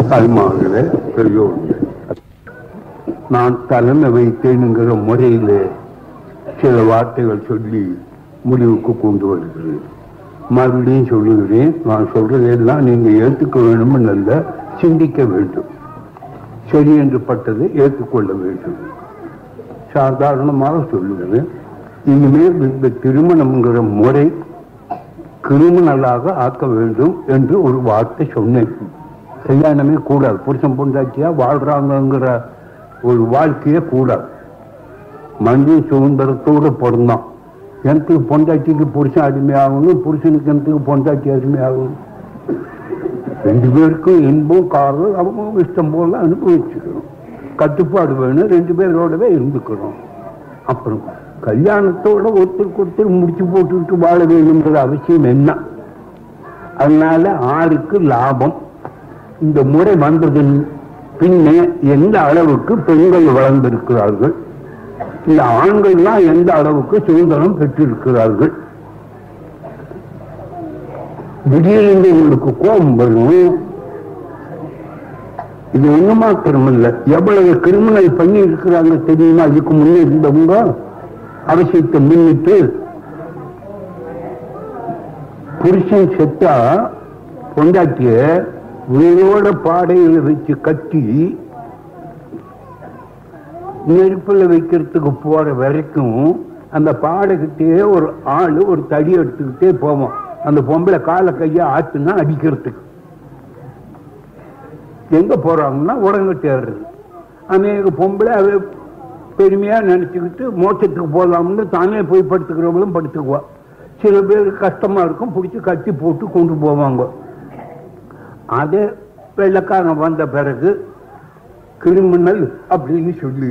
தாய்மார்களே பெரியோர்களே நான் தலைமை வைத்தேனுங்கிற முறையிலே சில வார்த்தைகள் சொல்லி முடிவுக்கு கொண்டு வருகிறேன் மறுபடியும் சொல்லுகிறேன் நான் சொல்றதெல்லாம் நீங்க ஏற்றுக்க வேண்டும் அல்ல சிந்திக்க வேண்டும் சரி என்று பட்டதை ஏற்றுக்கொள்ள வேண்டும் சாதாரணமாக சொல்லுகிறேன் இனிமேல் இந்த திருமணம்ங்கிற முறை கிரிமினலாக ஆக்க வேண்டும் என்று ஒரு வார்த்தை சொன்னேன் கல்யாணமே கூடாது புருஷன் பொண்டாட்டியா வாழ்றாங்கங்கிற ஒரு வாழ்க்கையே கூடாது மனித சுதந்திரத்தோடு பிறந்தான் எனக்கு பொண்டாட்டிக்கு புருஷன் அடிமையாகணும் புருஷனுக்கு எனக்கு பொண்டாட்டி அடிமையாகணும் ரெண்டு பேருக்கும் இன்பம் காதல் அவங்க இஷ்டம் போல அனுபவிச்சுக்கணும் கட்டுப்பாடு வேணும் ரெண்டு பேரோடவே இருந்துக்கணும் அப்புறம் கல்யாணத்தோட ஒருத்தருக்கு ஒருத்தர் முடிச்சு போட்டுக்கிட்டு வாழ வேணுங்கிற அவசியம் என்ன அதனால ஆருக்கு லாபம் இந்த முறை வந்ததன் பின்னே எந்த அளவுக்கு பெண்கள் வளர்ந்திருக்கிறார்கள் இந்த ஆண்கள்லாம் எந்த அளவுக்கு சுதந்திரம் பெற்றிருக்கிறார்கள் திடீரென்று உங்களுக்கு கோபம் வரும் இது ஒண்ணு மாத்திரம் இல்ல எவ்வளவு கிரிமினல் பண்ணி இருக்கிறாங்க தெரியுமா இதுக்கு முன்னே இருந்தவங்க அவசியத்தை முன்னிட்டு புருஷன் செத்தா பொண்டாட்டிய உயிரோட பாடையில வச்சு கட்டி நெருப்புல வைக்கிறதுக்கு போற வரைக்கும் அந்த பாடைகிட்டே ஒரு ஆளு ஒரு தடி எடுத்துக்கிட்டே போவோம் அந்த பொம்பளை காலை கைய ஆட்டுனா அடிக்கிறதுக்கு எங்க போறாங்கன்னா உடங்கட்டேறது அநேக பொம்பளை அவ பெருமையா நினைச்சுக்கிட்டு மோட்சத்துக்கு போகலாம்னு தானே போய் படுத்துக்கிறவங்களும் படுத்துக்குவா சில பேர் கஷ்டமா இருக்கும் பிடிச்சி கட்டி போட்டு கொண்டு போவாங்க அதே வெள்ளக்காரன் வந்த பிறகு கிரிமினல் அப்படின்னு சொல்லி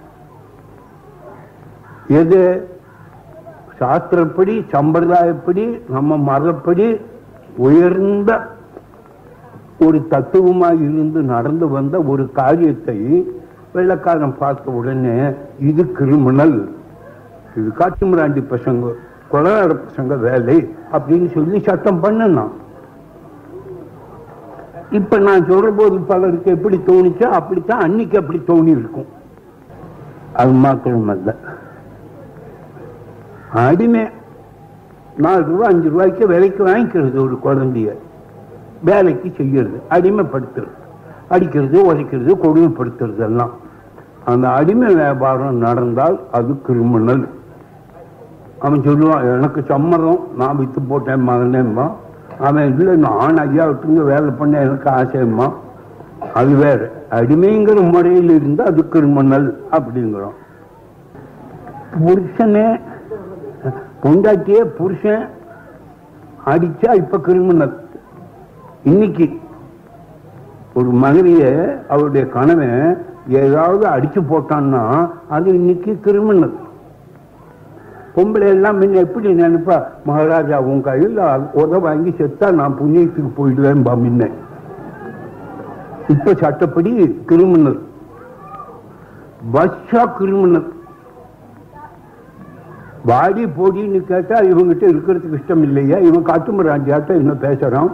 எது சாஸ்திரப்படி சம்பிரதாயப்படி நம்ம மதப்படி உயர்ந்த ஒரு தத்துவமாக இருந்து நடந்து வந்த ஒரு காரியத்தை வெள்ளக்காரன் பார்த்த உடனே இது கிரிமினல் இது காட்டுமிராண்டி பசங்க கொலநாடு பசங்க வேலை அப்படின்னு சொல்லி சட்டம் பண்ணலாம் இப்ப நான் சொல்ற போது பலருக்கு எப்படி தோணுச்சோ அப்படித்தான் அன்னைக்கு அப்படி தோணி இருக்கும் அது மாத்திரம் அல்ல அடிமை நாலு ரூபாய் அஞ்சு ரூபாய்க்கு விலைக்கு வாங்கிக்கிறது ஒரு குழந்தைய வேலைக்கு செய்யறது அடிமைப்படுத்துறது அடிக்கிறது உதைக்கிறது கொடுமைப்படுத்துறது எல்லாம் அந்த அடிமை வியாபாரம் நடந்தால் அது கிரிமினல் அவன் சொல்லுவான் எனக்கு சம்மதம் நான் வித்து போட்டேன் மகனேம்மா அவன் இல்லை நான் ஐயா விட்டுங்க வேலை பண்ண எனக்கு ஆசையம்மா அது வேற அடிமைங்கிற முறையில் இருந்து அது கிரிமினல் அப்படிங்கிறோம் புருஷனே பொண்டாட்டியே புருஷன் அடிச்சா இப்ப கிரிமினல் இன்னைக்கு ஒரு மனைவிய அவருடைய கணவன் ஏதாவது அடிச்சு போட்டான்னா அது இன்னைக்கு கிரிமினல் பொம்பளை எல்லாம் முன்ன எப்படி நினைப்பா மகாராஜா உன் கையில் உத வாங்கி செத்தா நான் புண்ணியத்துக்கு போயிடுவேன் பா முன்ன இப்ப சட்டப்படி கிரிமினல் வர்ஷா கிரிமினல் வாடி போடின்னு கேட்டா இவங்கிட்ட இருக்கிறதுக்கு இஷ்டம் இல்லையா இவன் காட்டுமிராண்டியாட்ட இன்னும் பேசுறான்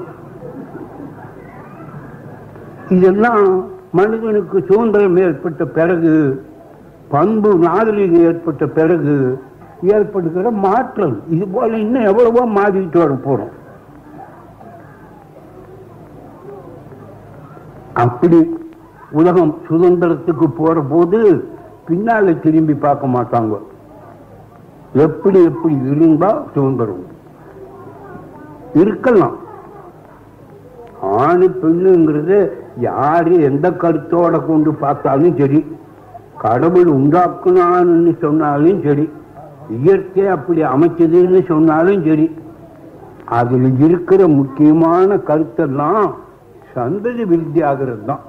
இதெல்லாம் மனிதனுக்கு சுதந்திரம் ஏற்பட்ட பிறகு பண்பு நாகரிகம் ஏற்பட்ட பிறகு ஏற்படுகிற மாற்றம் இது போல இன்னும் எவ்வளவோ மாறிட்டு வர போறோம் அப்படி உலகம் சுதந்திரத்துக்கு போற போது பின்னால திரும்பி பார்க்க மாட்டாங்க எப்படி எப்படி இருந்தா சுதந்திரம் இருக்கலாம் ஆணு பெண்ணுங்கிறது யாரு எந்த கருத்தோட கொண்டு பார்த்தாலும் சரி கடவுள் உண்டாக்குனான்னு சொன்னாலும் சரி இயற்கை அப்படி அமைச்சதுன்னு சொன்னாலும் சரி அதுல இருக்கிற முக்கியமான கருத்தெல்லாம் சந்ததி விருத்தி ஆகிறது தான்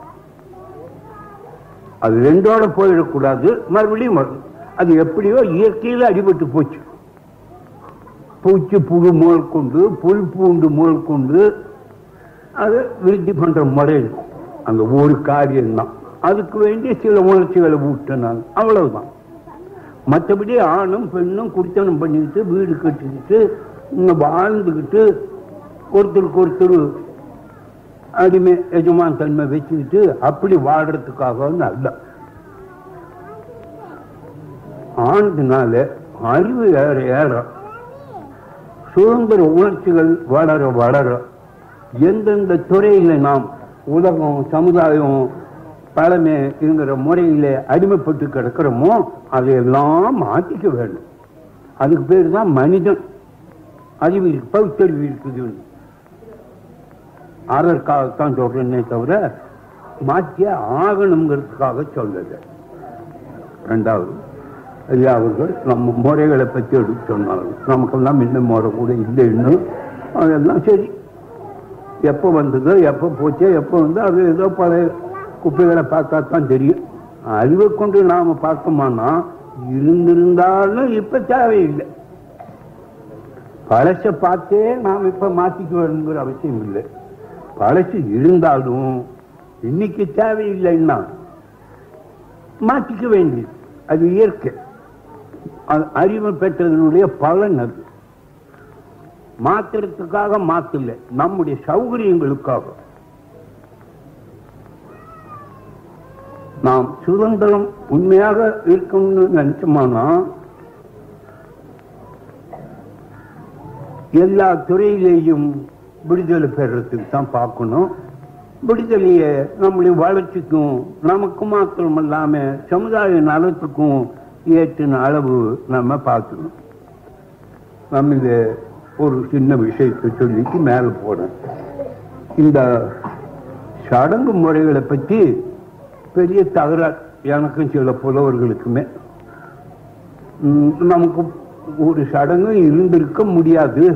அது ரெண்டோட போயிடக்கூடாது மறுபடியும் வரும் அது எப்படியோ இயற்கையில அடிபட்டு போச்சு பூச்சி புழு முதல் கொண்டு புல் பூண்டு முதல் கொண்டு அதை விருத்தி பண்ற முறை இருக்கும் அந்த ஒரு காரியம்தான் அதுக்கு வேண்டிய சில உணர்ச்சிகளை ஊட்டினாங்க அவ்வளவுதான் மற்றபடி ஆணும் பெண்ணும் குடித்தனம் பண்ணிக்கிட்டு வீடு கட்டிக்கிட்டு இன்னும் வாழ்ந்துக்கிட்டு ஒருத்தருக்கு ஒருத்தர் அடிமை எஜமான் தன்மை வச்சுக்கிட்டு அப்படி வாடுறதுக்காக அல்ல ஆனதுனால அறிவு ஏற ஏற சுதந்திர உணர்ச்சிகள் வளர வளர எந்தெந்த துறையில நாம் உலகம் சமுதாயம் பழமை என்கிற முறையில அடிமைப்பட்டு கிடக்கிறோமோ அதையெல்லாம் மாற்றிக்க வேண்டும் அதுக்கு பேர் தான் மனிதன் அறிவு இருக்கு பகுத்தறிவு இருக்குது அதற்காகத்தான் சொல்றேனே தவிர மாற்றிய ஆகணுங்கிறதுக்காக சொல்லல ரெண்டாவது ஐயா அவர்கள் நம்ம முறைகளை பற்றி எடுத்து சொன்னார்கள் நமக்கெல்லாம் இன்னும் முறை கூட இல்லை இன்னும் அதெல்லாம் சரி எப்போ வந்ததோ எப்போ போச்சோ எப்போ வந்து அது ஏதோ பழைய குப்பைகளை பார்த்தா தான் தெரியும் அறிவை கொண்டு நாம பார்த்தோமானா இருந்திருந்தாலும் இப்ப தேவையில்லை பழச பார்த்தே நாம் இப்ப மாத்திக்க வேணுங்கிற அவசியம் இல்லை பழசு இருந்தாலும் இன்னைக்கு தேவையில்லைன்னா மாற்றிக்க வேண்டியது அது இயற்கை அது அறிவு பெற்றதனுடைய பலன் அது மாத்திரத்துக்காக மாத்தல நம்முடைய சௌகரியங்களுக்காக நாம் சுதந்திரம் உண்மையாக இருக்கணும்னு நினைச்சோம்னா எல்லா துறையிலேயும் விடுதலை பெறத்துக்கு தான் பார்க்கணும் விடுதலையை நம்முடைய வளர்ச்சிக்கும் நமக்கு மாத்திரம் இல்லாம சமுதாய நலத்துக்கும் ஏற்றின அளவு நம்ம பார்க்கணும் நம்ம இத ஒரு சின்ன விஷயத்தை சொல்லிட்டு மேல போனேன் இந்த சடங்கு முறைகளை பற்றி பெரிய தகராறு எனக்கும் சில புலவர்களுக்குமே ம், நமக்கு ஒரு சடங்கு இருந்திருக்க முடியாது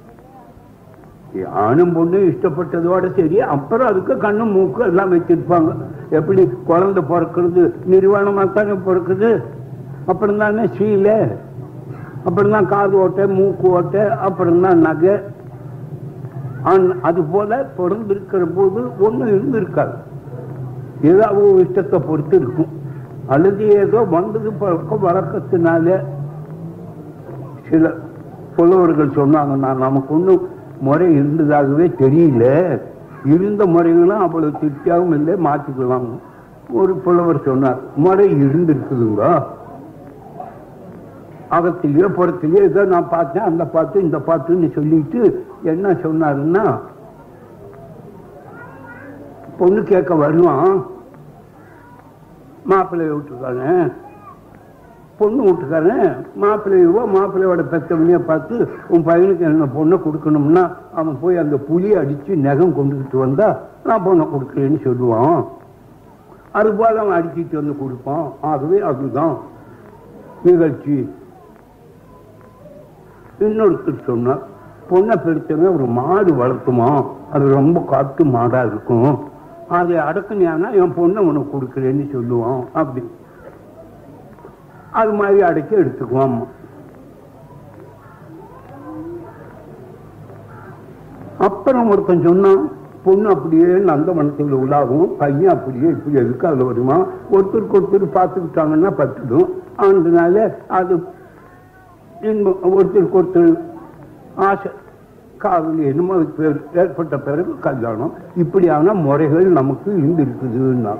ஆணும் பொண்ணு இஷ்டப்பட்டதோட சரி அப்புறம் அதுக்கு கண்ணு மூக்கு எல்லாம் வச்சிருப்பாங்க எப்படி குழந்தை பிறக்கிறது நிர்வாணமா தானே பிறக்குது அப்புறம் தானே சீலை அப்புறம் தான் காது ஓட்டை மூக்கு ஓட்டை அப்புறம் தான் நகை ஆன்- அது போல பிறந்திருக்கிற போது ஒண்ணும் இருந்திருக்காது ஏதோ அவங்க இஷ்டத்தை பொறுத்து இருக்கும் அல்லது ஏதோ வந்தது பழக்க வழக்கத்தினால சில புலவர்கள் சொன்னாங்க நான் நமக்கு ஒன்றும் முறை இருந்ததாகவே தெரியல இருந்த முறைகளும் அவ்வளவு திருப்தியாகவும் இல்லை மாற்றிக்கலாம் ஒரு புலவர் சொன்னார் முறை இருந்திருக்குதுங்க அகத்திலேயோ புறத்திலேயோ ஏதோ நான் பார்த்தேன் அந்த பாட்டு இந்த பாட்டுன்னு சொல்லிட்டு என்ன சொன்னாருன்னா பொண்ணு கேட்க வருவான் மாப்பிள்ளைய விட்டுருக்காங்க பொண்ணு விட்டுக்காரன் மாப்பிள்ளையவோ மாப்பிள்ளையோட பெத்தவனையோ பார்த்து உன் பையனுக்கு என்ன பொண்ணை கொடுக்கணும்னா அவன் போய் அந்த புளியை அடிச்சு நகம் கொண்டுகிட்டு வந்தா நான் பொண்ணை கொடுக்குறேன்னு சொல்லுவான் அதுபோல அவன் அடிச்சிட்டு வந்து கொடுப்பான் ஆகவே அதுதான் நிகழ்ச்சி இன்னொருத்தர் சொன்னார் பொண்ணை பெருத்தவன் ஒரு மாடு வளர்த்துமா அது ரொம்ப காட்டு மாடா இருக்கும் அதை அடக்குனியானா என் பொண்ணை உனக்கு கொடுக்குறேன்னு சொல்லுவான் அப்படி அது மாதிரி அடக்கி எடுத்துக்குவான் அப்புறம் ஒருத்தன் சொன்னான் பொண்ணு அப்படியே நந்தவனத்தில் உலாவும் பையன் அப்படியே இப்படி எதுக்கு அதுல வருமா ஒருத்தருக்கு ஒருத்தர் பார்த்துக்கிட்டாங்கன்னா பத்துடும் அதனால அது இன்பம் ஒருத்தருக்கு ஒருத்தர் ஆசை காதல் என்னமோ அதுக்கு பேர் ஏற்பட்ட பிறகு கல்யாணம் இப்படியான முறைகள் நமக்கு இருந்திருக்குதுன்னா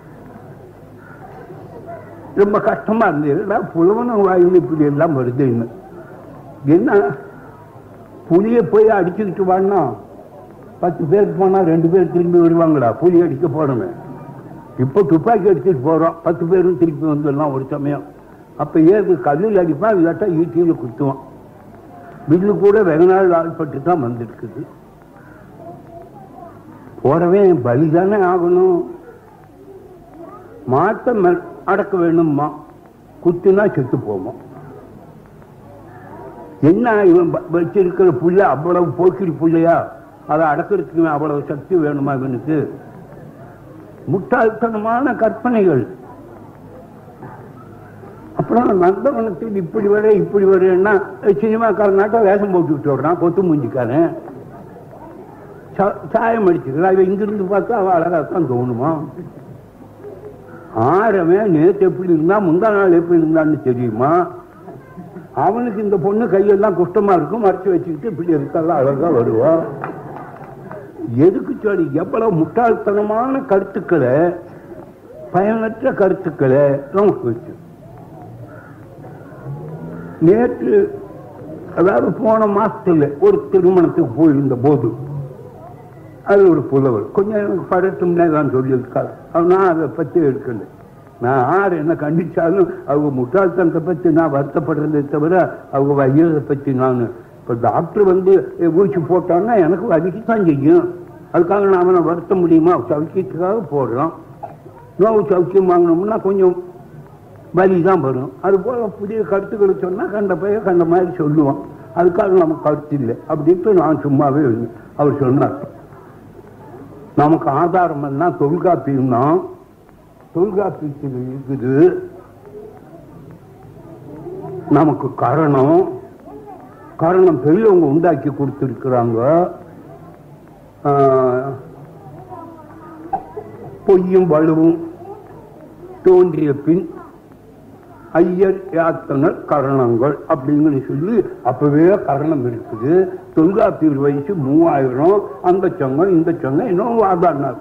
ரொம்ப கஷ்டமா இருந்தது புலவன வாயில் இப்படி எல்லாம் வருதுன்னு என்ன புலியை போய் அடிச்சுக்கிட்டு வான்னா பத்து பேருக்கு போனா ரெண்டு பேர் திரும்பி வருவாங்களா புலி அடிக்க போறோமே இப்போ துப்பாக்கி அடிச்சுட்டு போறோம் பத்து பேரும் திருப்பி வந்துடலாம் ஒரு சமயம் அப்ப ஏது கல்லில் அடிப்பான் இல்லாட்டா ஈட்டியில் குத்துவான் வில்லு கூட வெகு நாள் ஆள்பட்டு தான் வந்திருக்குது போறவே பலிதானே ஆகணும் மாத்த மெ- அடக்க வேணும்மா குத்துனா செத்து போவோம் என்ன இவன் வ- வச்சிருக்கிற புள்ள அவ்வளவு போக்கிரி புள்ளையா அதை அடக்கிறதுக்கு அவ்வளவு சக்தி வேணுமா இவனுக்கு முட்டாள்தனமான கற்பனைகள் அப்புறம் நந்தவனத்தில் இப்படி வர இப்படி வரேன்னா சினிமாக்காரனாட்டம் வேஷம் போட்டுக்கிட்டு வர்றான் கொத்து மூஞ்சிக்காரன் சா- சாயம் அடிச்சுக்கிறான் இவன் இங்கிருந்து பார்த்தா அவன் அழகாத்தான் தோணுமா ஆரவன் நேற்று எப்படி இருந்தா முந்தா நாள் எப்படி இருந்தான்னு தெரியுமா அவனுக்கு இந்த பொண்ணு கையெல்லாம் குஷ்டமா இருக்கும் மறைச்சு வச்சுக்கிட்டு இப்படி இருக்கலாம் அழகா வருவா எதுக்கு சொல்லி எவ்வளவு முட்டாள்தனமான கருத்துக்களை பயனற்ற கருத்துக்களை நமக்கு வச்சு நேற்று அதாவது போன மாசத்துல ஒரு திருமணத்துக்கு போயிருந்த போது அது ஒரு புலவர் கொஞ்சம் எனக்கு படட்டும்னே தான் சொல்லியிருக்காரு அவன் நான் அதை பத்தி எடுக்கல நான் யார் என்ன கண்டிச்சாலும் அவங்க முட்டாள்தனத்தை பத்தி நான் வருத்தப்படுறதே தவிர அவங்க வையதை பத்தி நான் இப்ப டாக்டர் வந்து ஊசி போட்டான்னா எனக்கு வலிக்கத்தான் செய்யும் அதுக்காக நான் அவனை வருத்த முடியுமா சௌக்கியத்துக்காக போடுறான் நோவு சௌக்கியம் வாங்கணும்னா கொஞ்சம் வலி தான் வரும் அது போல புதிய கருத்துக்களை சொன்னா கண்ட பையன் கண்ட மாதிரி சொல்லுவான் அதுக்காக நமக்கு கருத்து இல்லை அப்படின்ட்டு நான் சும்மாவே இருந்தேன் அவர் சொன்னார் நமக்கு ஆதாரம் எல்லாம் தொல்காப்பியம் தான் தொல்காப்பியத்தில் இருக்குது நமக்கு காரணம் காரணம் பெரியவங்க உண்டாக்கி கொடுத்திருக்கிறாங்க ஆஹ், பொய்யும் வலுவும் தோன்றிய பின் ஐயர் யாத்தனர் கரணங்கள் அப்படின்னு சொல்லி அப்பவே கரணம் இருக்குது தொல்காப்பியர் வயசு மூவாயிரம் அந்த சங்கம் இந்த சங்கம் இன்னும் வாதாடினார்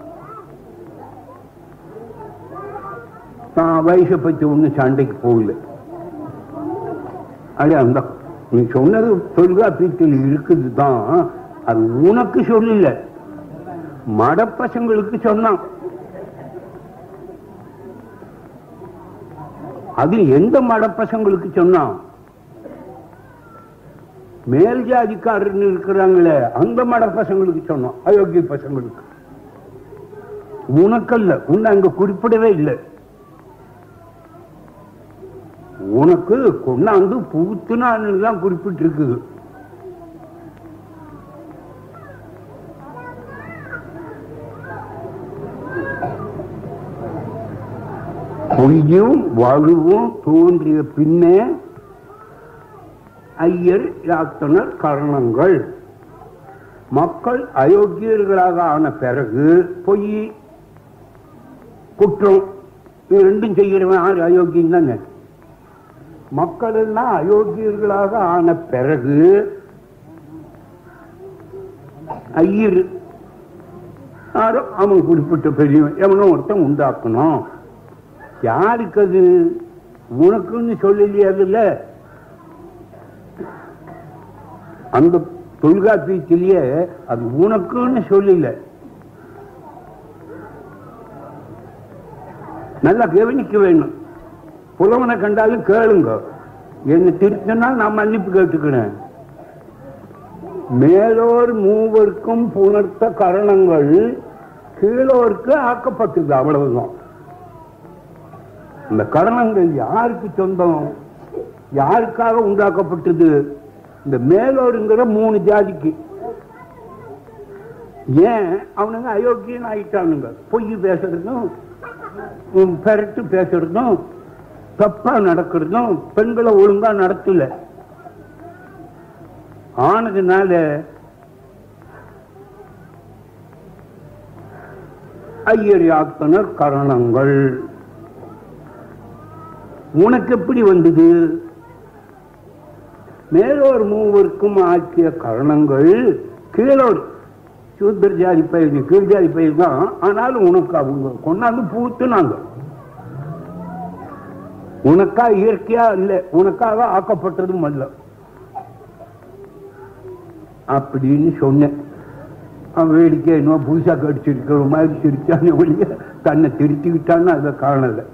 நான் வயசை பத்தி ஒன்றும் சண்டைக்கு போகல அடே அந்த நீ சொன்னது தொல்காப்பியத்தில் இருக்குது தான் அது உனக்கு சொல்லல மடப்பசங்களுக்கு சொன்னான் அது எந்த மடப்பசங்களுக்கு சொன்னான் மேல் ஜாதிக்காரர்னு இருக்கிறாங்களே அந்த மடப்பசங்களுக்கு சொன்னோம் அயோக்கிய பசங்களுக்கு உனக்கல்ல உன்னை அங்க குறிப்பிடவே இல்லை உனக்கு கொண்டாந்து புகுத்துனான்னு தான் குறிப்பிட்டு இருக்குது பொய்யும் வலுவும் தோன்றிய பின்னே ஐயர் யாத்தனர் கரணங்கள் மக்கள் அயோக்கியர்களாக ஆன பிறகு பொய் குற்றம் இது ரெண்டும் செய்கிறவன் யார் அயோக்கியம் தானே மக்கள் எல்லாம் அயோக்கியர்களாக ஆன பிறகு ஐயர் யாரோ அவன் குறிப்பிட்ட பெரியவன் எவனோ ஒருத்தன் உண்டாக்கணும் யாருக்கு அது உனக்குன்னு சொல்லலையே அதுல அந்த தொல்காப்பியத்திலேயே அது உனக்குன்னு சொல்லல நல்லா கவனிக்க வேணும் புலவனை கண்டாலும் கேளுங்க என்ன திருத்தினா நான் மன்னிப்பு கேட்டுக்கிறேன் மேலோர் மூவருக்கும் புணர்த்த கரணங்கள் கீழோருக்கு ஆக்கப்பட்டது அவ்வளவுதான் இந்த கரணங்கள் யாருக்கு சொந்தம் யாருக்காக உண்டாக்கப்பட்டது இந்த மேலோருங்கிற மூணு ஜாதிக்கு ஏன் அவனுங்க அயோக்கியன் ஆயிட்டானுங்க பொய் பேசுறதும் உம், பெரட்டு பேசுறதும் தப்பா நடக்கிறதும் பெண்களை ஒழுங்கா நடத்தல ஆனதுனால ஐயர் யாத்தனர் கரணங்கள் உனக்கு எப்படி வந்தது மேலோர் மூவருக்கும் ஆக்கிய கரணங்கள் கீழோர் சூத்திர ஜாதி பயிர் கீழ் ஜாதி பயிர் தான் ஆனாலும் உனக்கு அவங்க கொண்டாந்து பூத்துனாங்க உனக்கா இயற்கையா இல்லை உனக்காக ஆக்கப்பட்டதும் அல்ல அப்படின்னு சொன்னேன் அவன் வேடிக்கை இன்னும் புதுசா கடிச்சிருக்கிற மாதிரி சிரிச்சானே ஒழிய தன்னை திருத்திக்கிட்டான்னு அதை காணலை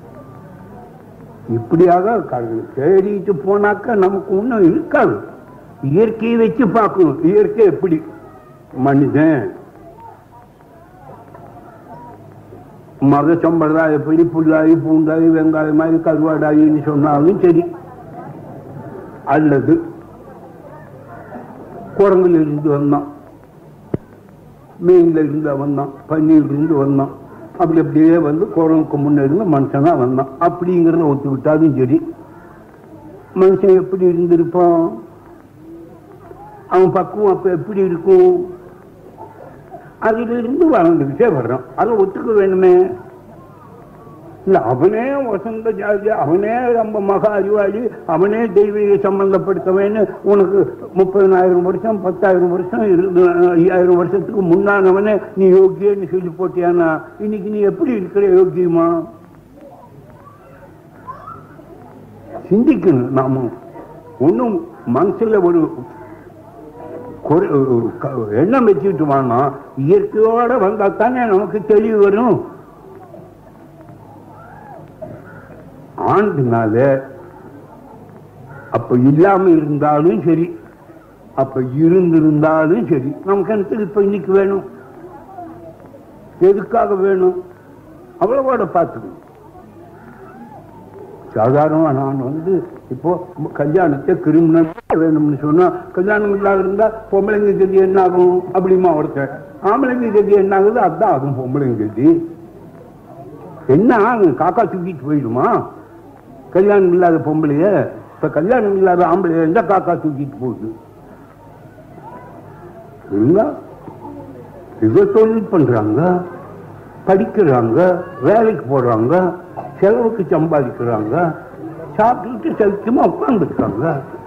இப்படியாக காரணம் தேடிட்டு போனாக்கா நமக்கு ஒண்ணும் இருக்காது இயற்கையை வச்சு பார்க்கணும் இயற்கை எப்படி மனிதன் மத சம்பளம் எப்படி புல்லாயி பூண்டாயி வெங்காயம் மாதிரி கருவாடாயின்னு சொன்னாலும் சரி அல்லது குரங்குல இருந்து வந்தான் மீன்ல இருந்து வந்தான் பன்னீர்ல இருந்து வந்தான் அப்படி அப்படியே வந்து குரங்குக்கு முன்ன இருந்து மனுஷனா வந்தான் அப்படிங்கிறத ஒத்துக்கிட்டாலும் சரி மனுஷன் எப்படி இருந்திருப்பான் அவன் பக்குவம் அப்ப எப்படி இருக்கும் அதிலிருந்து வளர்ந்துக்கிட்டே வர்றான் அதை ஒத்துக்க வேணுமே இல்ல அவனே வசந்த ஜாதி அவனே ரொம்ப மகா அறிவாளி அவனே தெய்வீக சம்பந்தப்படுத்தவன்னு உனக்கு முப்பதனாயிரம் வருஷம் பத்தாயிரம் வருஷம் இருந்து ஐயாயிரம் வருஷத்துக்கு முன்னானவனே நீ யோகியன்னு சொல்லி போட்டியானா இன்னைக்கு நீ எப்படி இருக்கிற யோகியமா சிந்திக்கணும் நாம ஒன்றும் மனசுல ஒரு குறை- ஒரு க- எண்ணம் வச்சுக்கிட்டு வானா இயற்கையோட வந்தா தானே நமக்கு தெளிவு வரும் ஆண்டுனால அப்ப இல்லாம இருந்தாலும் சரி அப்ப இருந்திருந்தாலும் சரி நமக்கு எனக்கு இப்ப இன்னைக்கு வேணும் எதுக்காக வேணும் அவ்வளவோட பார்த்துக்கணும் சாதாரணமா நான் வந்து இப்போ கல்யாணத்தை கிரிமினல் வேணும்னு சொன்னா கல்யாணம் இல்லாத இருந்தா பொம்பளைங்க கதி என்ன ஆகும் அப்படிமா ஒருத்தன் ஆம்பளைங்க கதி என்ன ஆகுது அதான் ஆகும் பொம்பளைங்க கதி என்ன ஆகும் காக்கா தூக்கிட்டு போயிடுமா கல்யாணம் இல்லாத பொம்பளைய இப்ப கல்யாணம் இல்லாத ஆம்பளைய இருந்தா காக்கா தூக்கிட்டு போகுது இல்ல இதை தொழில் பண்றாங்க படிக்கிறாங்க வேலைக்கு போறாங்க செலவுக்கு சம்பாதிக்கிறாங்க சாப்பிட்டுட்டு செலுத்தமா உட்கார்ந்துருக்காங்க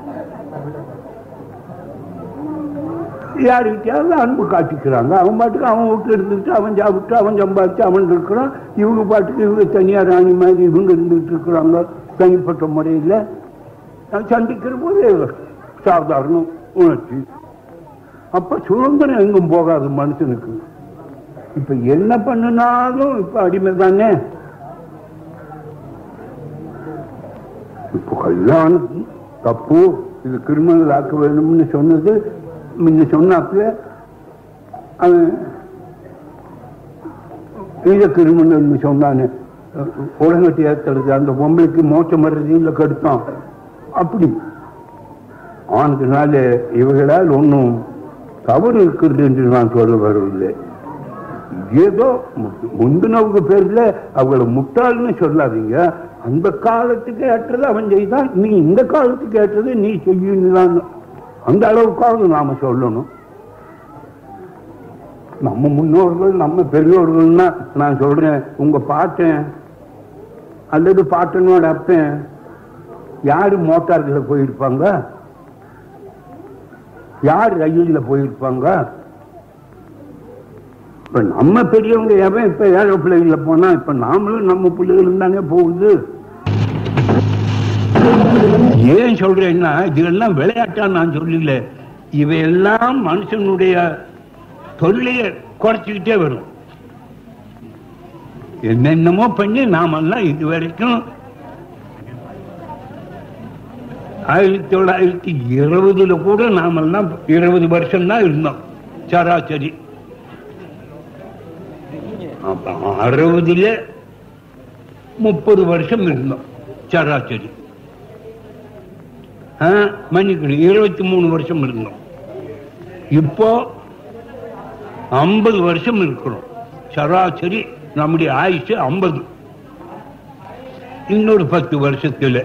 யாருக்கிட்டையாவது அன்பு காட்டிக்கிறாங்க அவன் பாட்டுக்கு அவன் வீட்டுல இருந்துட்டு அவன் சாப்பிட்டு அவன் சம்பாதிச்சு அவன் இருக்கிறான் இவங்க பாட்டுக்கு இவங்க தனியா ராணி மாதிரி இவங்க இருந்துட்டு இருக்கிறாங்க தனிப்பட்ட முறையில் சந்திக்கிற போது சாதாரண உணர்ச்சி அப்ப சுதந்திரம் எங்கும் போகாது மனுஷனுக்கு இப்ப என்ன பண்ணினாலும் இப்ப அடிமை தானே இப்போ கல்யாணம் தப்பு இது கிரிமினல் ஆக்க வேணும்னு சொன்னது முன்ன சொன்னாப்புல அவன் இதை கிரிமினல்னு சொன்னானே உலகத்தை ஏத்தடுது அந்த பொம்பளைக்கு மோசம் வர்றது இல்லை கெடுத்தான் அப்படி ஆனதுனால இவர்களால் ஒன்றும் தவறு இருக்கிறது என்று நான் சொல்ல வரவில்லை ஏதோ மு- முந்தினவங்க பேர்ல அவங்கள முட்டாள்னு சொல்லாதீங்க அந்த காலத்துக்கு ஏற்றது அவன் செய்தான் நீ இந்த காலத்துக்கு ஏற்றது நீ செய்யணும் அந்த அளவுக்காவது நாம சொல்லணும் நம்ம முன்னோர்கள் நம்ம பெரியோர்கள்னா நான் சொல்றேன் உங்க பாட்டன் அல்லது பாட்டனோட அப்பன் யாரு மோட்டார்ல போயிருப்பாங்க யார் ரயில்ல போயிருப்பாங்க இப்ப நம்ம பெரியவங்க எவன் இப்ப ஏழை பிள்ளைகள போனா இப்ப நாமளும் நம்ம பிள்ளைகளும் தானே போகுது ஏன் சொல்றேன்னா இதெல்லாம் விளையாட்டா நான் சொல்லல இவையெல்லாம் மனுஷனுடைய தொல்லைய குறைச்சிக்கிட்டே வரும் என்னென்னமோ பண்ணி நாமெல்லாம் இது வரைக்கும் ஆயிரத்தி தொள்ளாயிரத்தி இருபதுல கூட நாமெல்லாம் இருபது வருஷம் தான் இருந்தோம் சராசரி அப்ப அறுபதுல முப்பது வருஷம் இருந்தோம் சராசரி ஆ, மன்னிக்கணும் இருபத்தி மூணு வருஷம் இருந்தோம் இப்போ ஐம்பது வருஷம் இருக்கிறோம் சராசரி நம்முடைய ஆயுசு ஐம்பது இன்னொரு பத்து வருஷத்துல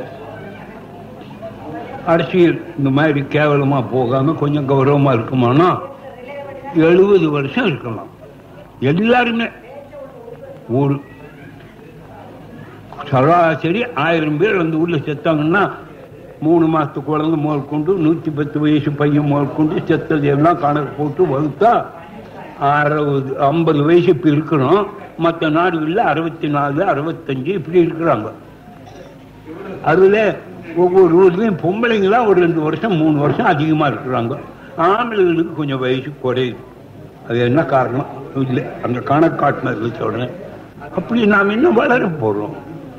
அரசியல் இந்த மாதிரி கேவலமா போகாம கொஞ்சம் கௌரவமா இருக்குமானா எழுபது வருஷம் இருக்கலாம் எல்லாருமே ஒரு சராசரி ஆயிரம் பேர் அந்த ஊர்ல செத்தாங்கன்னா மூணு மாசத்து குழந்தை முதல் கொண்டு நூத்தி பத்து வயசு பையன் முதல் கொண்டு செத்தது எல்லாம் கணக்கு போட்டு வகுத்தா அறுபது ஐம்பது வயசு இப்ப இருக்கிறோம் மற்ற நாடுகள்ல அறுபத்தி நாலு அறுபத்தஞ்சு இப்படி இருக்கிறாங்க அதுல ஒவ்வொரு ஊர்லயும் பொம்பளைங்களாம் ஒரு ரெண்டு வருஷம் மூணு வருஷம் அதிகமா இருக்கிறாங்க ஆம்பளைங்களுக்கு கொஞ்சம் வயசு குறையுது அது என்ன காரணம் இல்லை அங்க கணக்காட்டினது சொல்றேன் அப்படி நாம் இன்னும் வளர போறோம்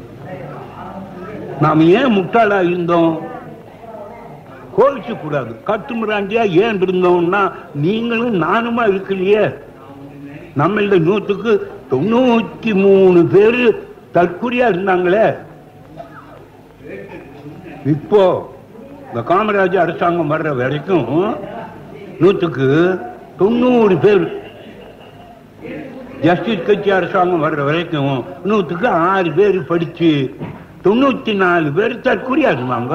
நாம் ஏன் முட்டாளா இருந்தோம் கோவிச்சு கூடாது கட்டுமிராண்டியா ஏன் இருந்தோம்னா நீங்களும் நானுமா இருக்கலையே நம்மள நூற்றுக்கு தொண்ணூத்தி மூணு பேரு தற்கொலையா இருந்தாங்களே இப்போ இந்த காமராஜ் அரசாங்கம் வர்ற வரைக்கும் நூற்றுக்கு தொண்ணூறு பேர் ஜஸ்டிஸ் கட்சி அரசாங்கம் வர்ற வரைக்கும் நூற்றுக்கு ஆறு பேர் படிச்சு தொண்ணூத்தி நாலு பேர் தற்கொலையா இருந்தாங்க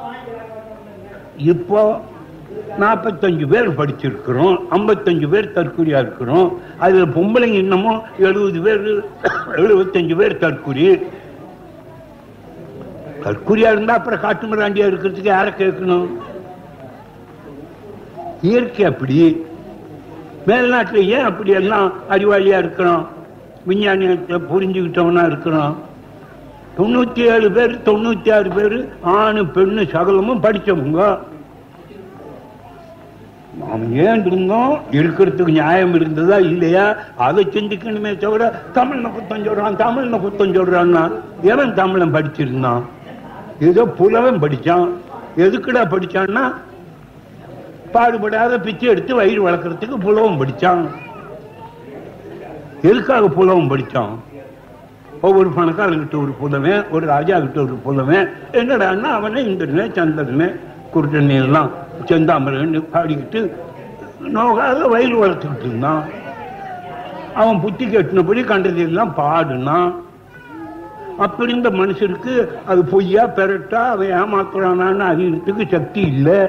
இப்போ நாற்பத்தஞ்சு பேர் படிச்சிருக்கிறோம் ஐம்பத்தஞ்சு பேர் தற்கொலையா இருக்கிறோம் அதுல பொம்பளைங்க இன்னமும் எழுபது பேர் எழுபத்தஞ்சு பேர் தற்கொலை தற்குறியா இருந்தா அப்புறம் காட்டு மிராண்டியா இருக்கிறதுக்கு யாரை கேட்கணும் இயற்கை அப்படி மேல்நாட்டுல ஏன் அப்படி எல்லாம் அறிவாளியா இருக்கிறோம் விஞ்ஞானியத்தை புரிஞ்சுக்கிட்டவனா இருக்கிறோம் தொண்ணூத்தி ஏழு பேர் தொண்ணூத்தி ஆறு பேர் ஆணு பெண்ணு சகலமும் படிச்சவங்க நாம் ஏன் இருந்தோம் இருக்கிறதுக்கு நியாயம் இருந்ததா இல்லையா அதை சிந்திக்கணுமே தவிர தமிழ்ல குத்தம் சொல்றான் தமிழ்ல குத்தம் சொல்றான்னா எவன் தமிழன் படிச்சிருந்தான் ஏதோ புலவன் படிச்சான் எதுக்குடா படிச்சான்னா பாடுபடாத பிச்சை எடுத்து வயிறு வளர்க்கறதுக்கு புலவன் படிச்சான் எதுக்காக புலவன் படிச்சான் ஒவ்வொரு பணக்காரங்கிட்ட ஒரு புலவன் ஒரு ராஜா கிட்ட ஒரு புலவன் என்னடான்னா அவனே இந்திரனே சந்திரனே குருட்டனே எல்லாம் செந்தாமரன் பாடிக்கிட்டு நோகாத வயிறு வளர்த்துக்கிட்டு இருந்தான் அவன் புத்தி கட்டினபடி கண்டதெல்லாம் பாடுனான் அப்படி இருந்த மனுஷனுக்கு அது பொய்யா பெறட்டா அவன் ஏமாத்துறானான்னு அறியறதுக்கு சக்தி இல்லை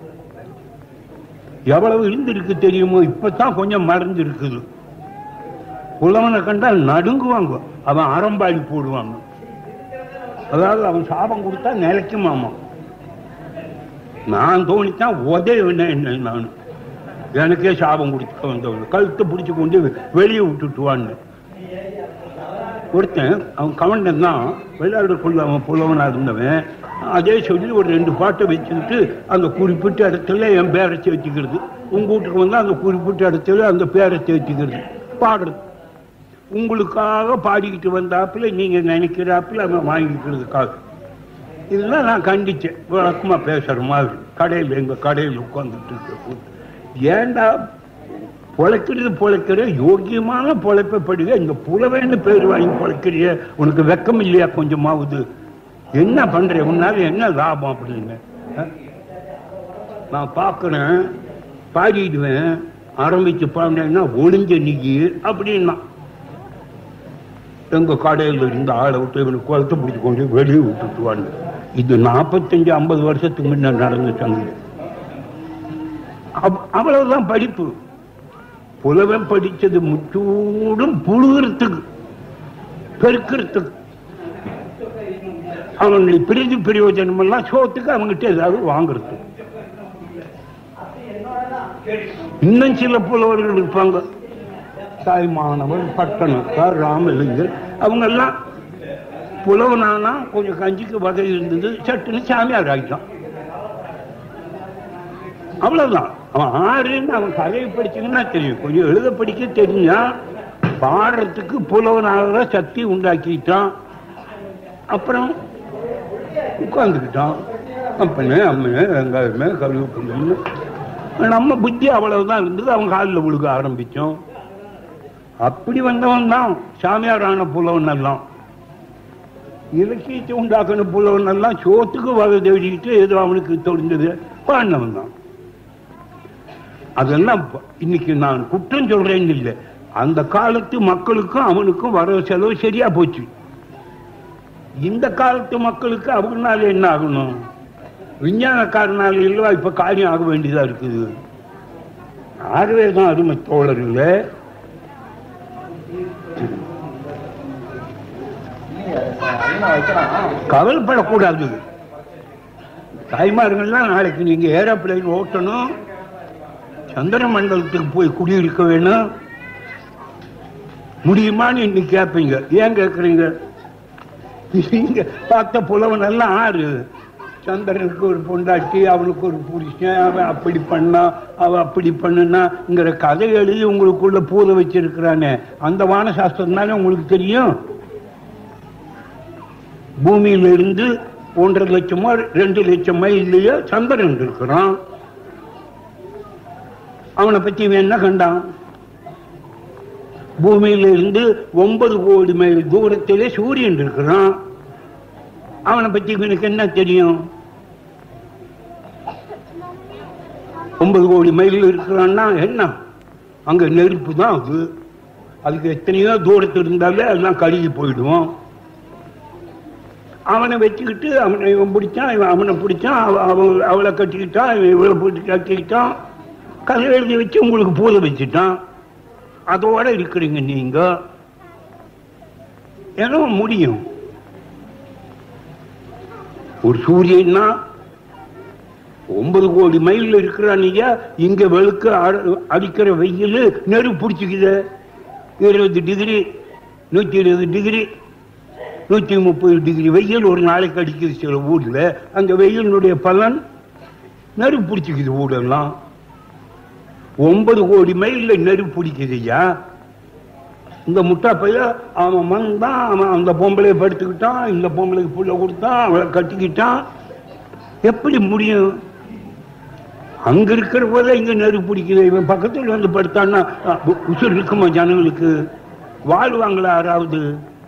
எவ்வளவு இருந்திருக்கு தெரியுமோ இப்பதான் கொஞ்சம் மறைஞ்சு இருக்குது புலவனை கண்டால் நடுங்குவாங்க அவன் ஆரம்பாடி போடுவாங்க அதாவது அவன் சாபம் கொடுத்தா நிலைக்குமாமா நான் தோணித்தான் உதவின என்ன நான் எனக்கே சாபம் கொடுத்து வந்தவன் கழுத்தை பிடிச்சு கொண்டு வெளியே விட்டுட்டுவான்னு ஒருத்தன் அவன் கவர்னர் தான் விளையாடுறதுக்குள்ள அவன் புலவனா இருந்தவன் அதே சொல்லி ஒரு ரெண்டு பாட்டை வச்சுக்கிட்டு அந்த குறிப்பிட்ட இடத்துல என் பேரை சேர்த்துக்கிறது உங்க வீட்டுக்கு வந்தா அந்த குறிப்பிட்ட இடத்துல அந்த பேரை சேர்த்துக்கிறது பாடுறது உங்களுக்காக பாடிக்கிட்டு வந்தாப்புல நீங்க நினைக்கிறாப்புல அவன் வாங்கிக்கிறதுக்காக இதெல்லாம் நான் கண்டிச்சேன் வழக்கமா பேசுற மாதிரி கடையில் எங்க கடையில் உட்கார்ந்துட்டு இருக்க ஏன்டா பொழைக்கிறது பொழைக்கிற யோகியமான பொழைப்பை படுக இந்த புலவேன்னு பேர் வாங்கி பொழைக்கிறிய உனக்கு வெக்கம் இல்லையா கொஞ்சமாவது என்ன பண்ற உன்னால என்ன லாபம் அப்படின்னு அஹ்? நான் பார்க்கிறேன் பாடிடுவேன் ஆரம்பிச்சு பாடினேன்னா ஒளிஞ்ச நிகி அப்படின்னா எங்க கடையில் இருந்த ஆளை விட்டு இவனுக்கு குளத்தை பிடிச்சி கொண்டு வெளியே விட்டுட்டுவான்னு இது நாற்பத்தஞ்சு ஐம்பது வருஷத்துக்கு முன்ன நடந்த சங்கு அவ்- அவ்வளவுதான் படிப்பு புலவன் படிச்சது முற்றூடும் புழுகிறதுக்கு பெருக்கிறதுக்கு அவனுடைய பிரிதி பிரயோஜனம் எல்லாம் சோத்துக்கு அவங்ககிட்ட ஏதாவது வாங்குறது இன்னும் சில புலவர்கள் இருப்பாங்க தாய்மானவர் பட்டணத்தார் ராமலிங்கர் அவங்க எல்லாம் புலவனானா கொஞ்சம் கஞ்சிக்கு வகை இருந்தது சட்டுன்னு சாமியார் ஆகிட்டான் அவ்வளவுதான் அவன் ஆறுன்னு அவன் கதையை படிச்சீங்கன்னா தெரியும் கொஞ்சம் எழுத படிக்க தெரிஞ்சா பாடுறதுக்கு புலவனாக சக்தி உண்டாக்கிட்டான் அப்புறம் உட்கார்ந்துக்கிட்டான் அப்பனே அம்மனே வெங்காயமே கருவேப்பிள்ளைன்னு நம்ம புத்தி அவ்வளவுதான் இருந்தது அவன் காலில் விழுக ஆரம்பிச்சோம் அப்படி வந்தவன் தான் சாமியாரான புலவன் எல்லாம் இலக்கியத்தை உண்டாக்கின புலவன் எல்லாம் சோத்துக்கு வகை தேடிக்கிட்டு ஏதோ அவனுக்கு தெரிஞ்சது பாடினவன் தான் அதெல்லாம் ப- இன்னைக்கு நான் குற்றம் சொல்றேன்னு இல்லை அந்த காலத்து மக்களுக்கும் அவனுக்கும் வர செலவு சரியா போச்சு இந்த காலத்து மக்களுக்கு அவங்கனால என்ன ஆகணும் விஞ்ஞானக்காரனால இல்லவா இப்ப காரியம் ஆக வேண்டியதா இருக்குது ஆகவே தான் அருமை தோழர்கள கவலைப்படக்கூடாது தாய்மார்கள்லாம் நாளைக்கு நீங்க ஏரோப்ளேன் ஓட்டணும் சந்திர மண்டலத்துக்கு போய் குடியிருக்க வேணும் முடியுமான்னு இன்னைக்கு கேட்பீங்க ஏன் கேட்குறீங்க நீங்க பார்த்த புலவன் எல்லாம் ஆறு சந்திரனுக்கு ஒரு பொண்டாட்டி அவனுக்கு ஒரு புருஷன் அவன் அப்படி பண்ணா அவ அப்படி பண்ணுனாங்கிற கதை எழுதி உங்களுக்குள்ள பூத வச்சிருக்கிறானே அந்த வான சாஸ்திரம் தானே உங்களுக்கு தெரியும் பூமியில இருந்து ஒன்றரை லட்சமோ ரெண்டு லட்சம் மைல்லையோ சந்திரன் இருக்கிறான் அவனை பத்தி இவன் என்ன கண்டான் பூமியில இருந்து ஒன்பது கோடி மைல் தூரத்திலே சூரியன் இருக்கிறான் அவனை பத்தி இவனுக்கு என்ன தெரியும் ஒன்பது கோடி மைல் இருக்கிறான்னா என்ன அங்க நெருப்பு தான் அது அதுக்கு எத்தனையோ தூரத்தில் இருந்தாலே எல்லாம் கருகி போயிடுவோம் அவனை வச்சுக்கிட்டு அவனை இவன் பிடிச்சான் இவன் அவனை பிடிச்சான் அவ- அவன் அவளை கட்டிக்கிட்டான் இவன் இவளை போட்டு கட்டிக்கிட்டான் கதை எழுதி வச்சு உங்களுக்கு பூத வச்சுட்டான் அதோட இருக்கிறீங்க நீங்க ஏன்னா முடியும் ஒரு சூரியன்னா ஒன்பது கோடி மைல் இருக்கிறானீங்க இங்க வெளுக்க அ- அடிக்கிற வெயில் நெருப்பு பிடிச்சிக்குது இருபது டிகிரி நூத்தி இருபது டிகிரி நூத்தி முப்பது டிகிரி வெயில் ஒரு நாளைக்கு அடிக்குது சில ஊர்ல அந்த வெயிலினுடைய பலன் நெருப்பு பிடிச்சிக்குது ஊரெல்லாம் ஒன்பது கோடி மைல்ல நெருப்பு பிடிக்குதுய்யா இந்த முட்டா பைய அவன் வந்தான் அவன் அந்த பொம்பளையை படுத்துக்கிட்டான் இந்த பொம்பளைக்கு புள்ள கொடுத்தான் அவளை கட்டிக்கிட்டான் எப்படி முடியும் அங்க இருக்கிற போதே இங்க நெருப்பு பிடிக்குது இவன் பக்கத்துல வந்து படுத்தான்னா அஹ், உ- உசுர் இருக்குமா ஜனங்களுக்கு வாழ்வாங்களா யாராவது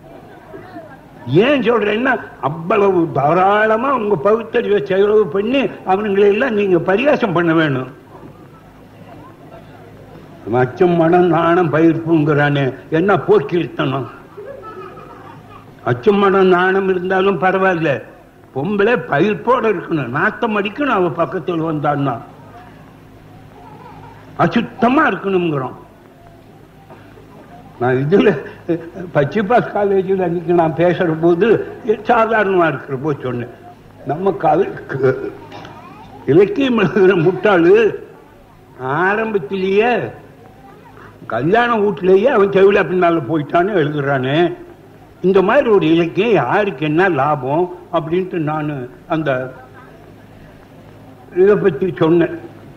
ஏன் சொல்றேன்னா அவ்வளவு தாராளமா உங்க பகுத்தறிவை செலவு பண்ணி அவனுங்களை எல்லாம் நீங்க பரிகாசம் பண்ண வேணும் அச்சம் மனம் நாணம் பயிர்ப்புங்கிறானே என்ன போக்கிருத்தனம் அச்சம் மனம் நாணம் இருந்தாலும் பரவாயில்ல பொம்பளை பயிர்ப்போட இருக்கணும் நாத்தம் அடிக்கணும் அவ பக்கத்தில் வந்தான்னா அசுத்தமா இருக்கணுங்கிறோம் நான் இதுல பச்சிபாஸ் காலேஜில் அன்னைக்கு நான் பேசுற போது சாதாரணமா இருக்கிற போது சொன்னேன் நம்ம கல் இலக்கியம் எழுதுகிற முட்டாளு ஆரம்பத்திலேயே கல்யாண வீட்டிலேயே அவன் செவில பின்னால போயிட்டான்னு எழுதுறானே இந்த மாதிரி ஒரு இலக்கியம் யாருக்கு என்ன லாபம் அப்படின்ட்டு நான் அந்த இதை பத்தி சொன்னேன்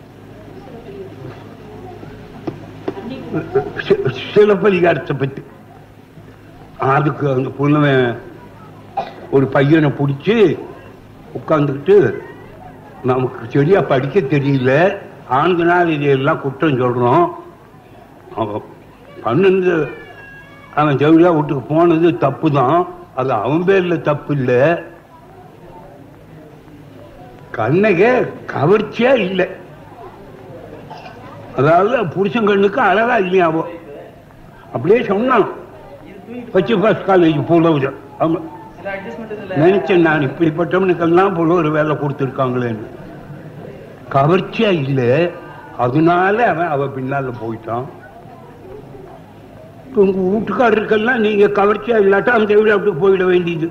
சி- சிலப்பதிகாரத்தை பத்தி அதுக்கு அந்த புள்ளவன் ஒரு பையனை பிடிச்சி உட்காந்துக்கிட்டு நமக்கு சரியா படிக்க தெரியல ஆண்களால் இதையெல்லாம் குற்றம் சொல்றோம் அவன் பன்னெண்டு அவன் ஜவுளியா வீட்டுக்கு போனது தப்பு தான் அது அவன் பேர்ல தப்பு இல்ல கண்ணக கவர்ச்சியா இல்லை அதாவது புருஷன் கண்ணுக்கு அழகா இல்லையா அவ அப்படியே சொன்னான் பச்சை பாஸ் காலேஜ் புலவுது அவன் சில அட்ஜஸ்ட்மெண்ட் நினைச்சேன் நான் இப்படிப்பட்டவனுக்கெல்லாம் போல ஒரு வேலை கொடுத்துருக்காங்களேன்னு கவர்ச்சியா இல்ல அதனால அவன் அவ பின்னால போயிட்டான் இப்ப உங்க வீட்டுக்காரருக்கெல்லாம் நீங்க கவர்ச்சியா இல்லாட்டா அந்த வீட விட்டு போயிட வேண்டியது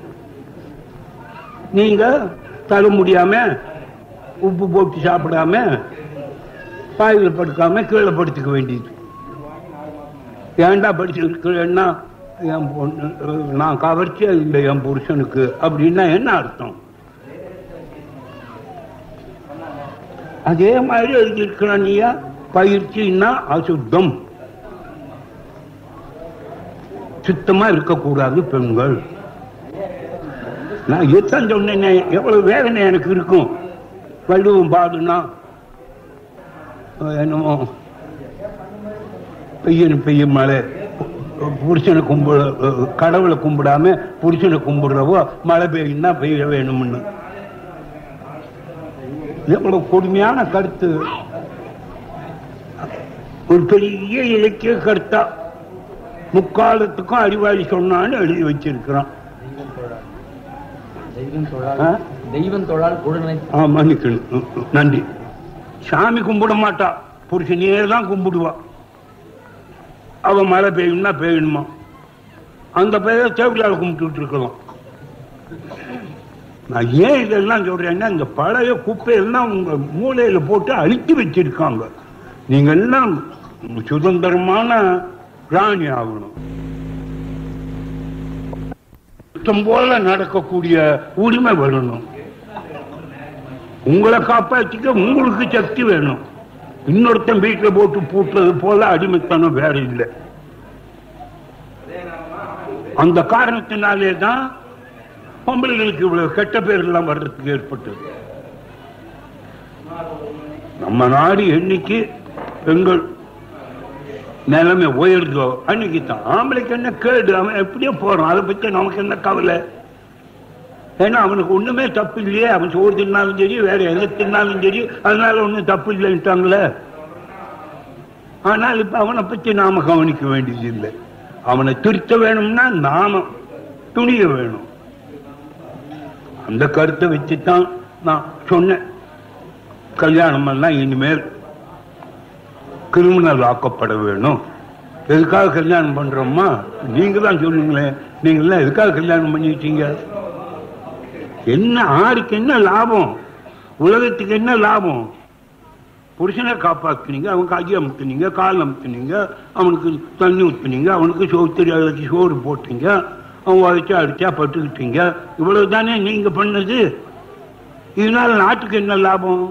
நீங்க தர முடியாம உப்பு போட்டு சாப்பிடாம பாயில் படுக்காம கீழே படுத்துக்க வேண்டியது ஏன்டா படிச்சிருக்கிறேன்னா என் பொண்ணு நான் கவர்ச்சியா இல்லை என் புருஷனுக்கு அப்படின்னா என்ன அர்த்தம் அதே மாதிரி எழுதியிருக்கிறான் நீயா பயிற்சின்னா அசுத்தம் சுத்தமா இருக்கக்கூடாது பெண்கள் நான் எத்தான் சொன்னேன் எவ்வளவு வேதனை எனக்கு இருக்கும் வள்ளுவம் பாடுனா என்னமோ பெய்யணும் பெய்யும் மழை புருஷனை கும்பிட கடவுளை கும்பிடாம புருஷனை கும்பிடுறவோ மழை பெய்யும்னா பெய்ய வேணும்னு எவ்வளவு கொடுமையான கருத்து ஒரு பெரிய இலக்கிய கருத்தா முக்காலத்துக்கும் அறிவாளி சொன்னான்னு எழுதி வச்சிருக்கிறான் தெய்வம் ஆ? தொழால் தெய்வம் தொழால் கொடுமை ஆ மன்னிக்கணும் ம், ம், நன்றி சாமி கும்பிட மாட்டா புருஷனையே தான் கும்பிடுவா அவ மழை பெய்யும்னா பெய்யணுமா அந்த பெயரை சேவிலால் கும்பிட்டு இருக்கலாம் நான் ஏன் இதெல்லாம் சொல்றேன்னா இந்த பழைய குப்பையெல்லாம் உங்க மூலையில போட்டு அழித்து வச்சிருக்காங்க நீங்க எல்லாம் சுதந்திரமான ராணி ஆகணும் சுத்தம் போல நடக்கக்கூடிய உரிமை வரணும் உங்களை காப்பாற்றிக்க உங்களுக்கு சக்தி வேணும் இன்னொருத்தன் வீட்டுல போட்டு பூட்டுறது போல அடிமைத்தனம் வேற இல்லை அந்த காரணத்தினாலே தான் பொம்பளைகளுக்கு இவ்வளவு கெட்ட பேர் எல்லாம் வர்றதுக்கு ஏற்பட்டது நம்ம நாடு என்னைக்கு பெண்கள் நிலைமை உயர்ந்தோ அன்னைக்கு தான் ஆம்பளைக்கு என்ன கேடு அவன் எப்படியோ போறான் அதை பத்தி நமக்கு என்ன கவலை ஏன்னா அவனுக்கு ஒண்ணுமே தப்பு இல்லையே அவன் சோறு தின்னாலும் சரி வேற எதை தின்னாலும் சரி அதனால ஒண்ணும் தப்பு இல்லைன்ட்டாங்களே ஆனால் இப்ப அவனை பத்தி நாம கவனிக்க வேண்டியது இல்லை அவனை திருத்த வேணும்னா நாம துணிய வேணும் அந்த கருத்தை வச்சுதான் நான் சொன்னேன் கல்யாணம் எல்லாம் இனிமேல் கிரிமினல் ஆக்கப்பட வேணும் எதுக்காக கல்யாணம் பண்றோமா நீங்க தான் சொல்லுங்களேன் நீங்க எல்லாம் எதுக்காக கல்யாணம் பண்ணிட்டீங்க என்ன ஆருக்கு என்ன லாபம் உலகத்துக்கு என்ன லாபம் புருஷனை காப்பாத்துனீங்க அவன் கையை அமுத்துனீங்க கால் அமுத்துனீங்க அவனுக்கு தண்ணி ஊத்துனீங்க அவனுக்கு சோத்து அழைச்சி சோறு போட்டீங்க அவன் வளைச்சு அடிச்சா பட்டுக்கிட்டீங்க இவ்வளவு தானே நீங்க பண்ணது இதனால நாட்டுக்கு என்ன லாபம்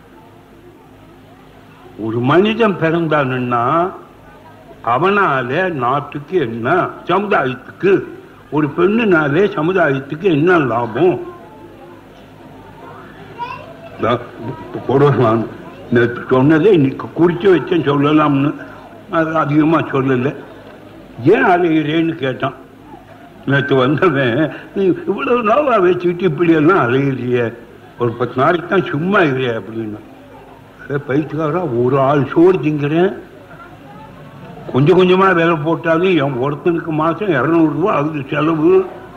ஒரு மனிதன் பிறந்தானுன்னா அவனால நாட்டுக்கு என்ன சமுதாயத்துக்கு ஒரு பெண்ணுனாலே சமுதாயத்துக்கு என்ன லாபம் கொடுக்கலாம் நேற்று சொன்னதை இன்னைக்கு குறிச்சு வச்சேன் சொல்லலாம்னு அது அதிகமா சொல்லல ஏன் அலையிறேன்னு கேட்டான் நேற்று வந்தவன் நீ இவ்வளவு நோவா வச்சுக்கிட்டு இப்படி எல்லாம் அலையிறிய ஒரு பத்து நாளைக்கு தான் சும்மா இருக்கிற அப்படின்னு அதே பயிற்சிக்காரா ஒரு ஆள் சோறு திங்கிறேன் கொஞ்சம் கொஞ்சமா வேலை போட்டாலும் என் ஒருத்தனுக்கு மாசம் இருநூறு ரூபாய் ஆகுது செலவு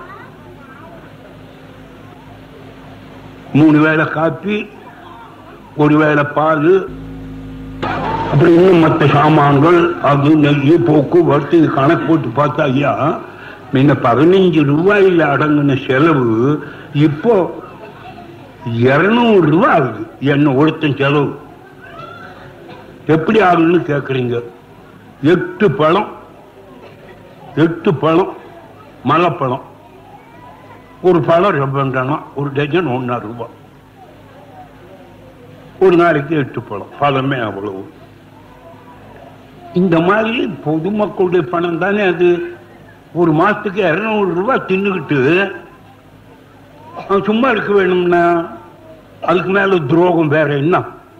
மூணு வேளை காப்பி ஒரு வேளை பால் அப்புறம் இன்னும் மற்ற சாமான்கள் அது நெய் போக்கு வறுத்து இது கணக்கு போட்டு பார்த்தா ஐயா முன்ன பதினஞ்சு ரூபாயில அடங்கின செலவு இப்போ இருநூறு ரூபாய் ஆகுது என்ன ஒருத்தன் செலவு எப்படி ஆகுதுன்னு கேக்குறீங்க எட்டு பழம் எட்டு பழம் மலைப்பழம் ஒரு பழம் ரெண்டு ஒரு டஜன் ஒன்னா ரூபாய் ஒரு நாளைக்கு எட்டு பழம் பழமே அவ்வளவு இந்த மாதிரி பொதுமக்களுடைய பணம் தானே அது ஒரு மாசத்துக்கு இருநூறு ரூபாய் தின்னுக்கிட்டு அவன் சும்மா இருக்க வேணும்னா அதுக்கு மேல துரோகம் வேற என்ன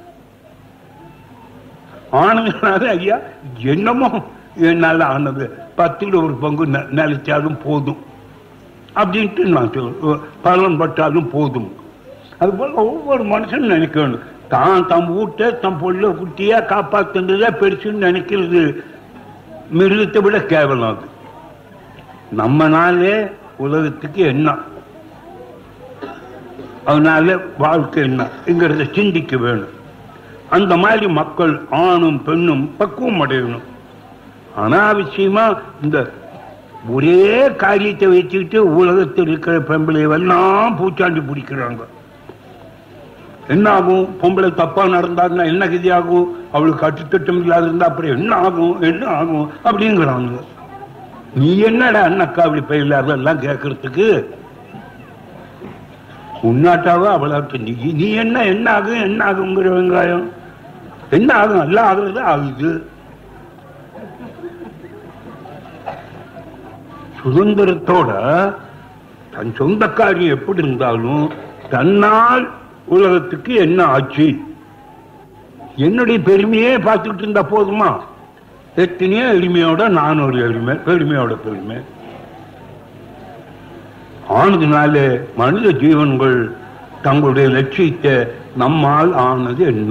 ஆனதுனால ஐயா என்னமோ என்னால ஆனது பத்துல ஒரு பங்கு நெ- நிலைச்சாலும் போதும் அப்படின்ட்டு நான் சொல்லுவேன் பலன் பட்டாலும் போதும் அதுபோல ஒவ்வொரு மனுஷனும் நினைக்கணும் தான் தம் வீட்டை தம் பொருளை குட்டியா காப்பாத்துனதே பெருசுன்னு நினைக்கிறது மிருகத்தை விட கேவலம் அது நம்மனாலே உலகத்துக்கு என்ன அதனால வாழ்க்கை என்னங்கிறத சிந்திக்க வேணும் அந்த மாதிரி மக்கள் ஆணும் பெண்ணும் பக்குவம் அடையணும் அனாவசியமா இந்த ஒரே காரியத்தை வச்சுக்கிட்டு உலகத்தில் இருக்கிற பெண்களை எல்லாம் பூச்சாண்டி பிடிக்கிறாங்க என்ன ஆகும் பொம்பளை தப்பா நடந்தாருன்னா என்ன கதி ஆகும் அவளுக்கு கட்டுத்திட்டம் இல்லாத இருந்தா அப்புறம் என்ன ஆகும் என்ன ஆகும் அப்படிங்கிறாங்க நீ என்னடா அண்ணக்கா அப்படி பயில அதெல்லாம் கேட்கறதுக்கு உன்னாட்டாவா அவளாட்டு நீ நீ என்ன என்ன ஆகும் என்ன ஆகுங்கிற வெங்காயம் என்ன ஆகும் எல்லாம் ஆகுறது ஆகுது சுதந்திரத்தோட தன் சொந்த காரியம் எப்படி இருந்தாலும் தன்னால் உலகத்துக்கு என்ன ஆச்சு என்னுடைய பெருமையே பார்த்துக்கிட்டு இருந்தா போதுமா எத்தனையோ எளிமையோட நான் ஒரு எளிமை பெருமையோட பெருமை ஆனதுனால மனித ஜீவன்கள் தங்களுடைய லட்சியத்தை நம்மால் ஆனது என்ன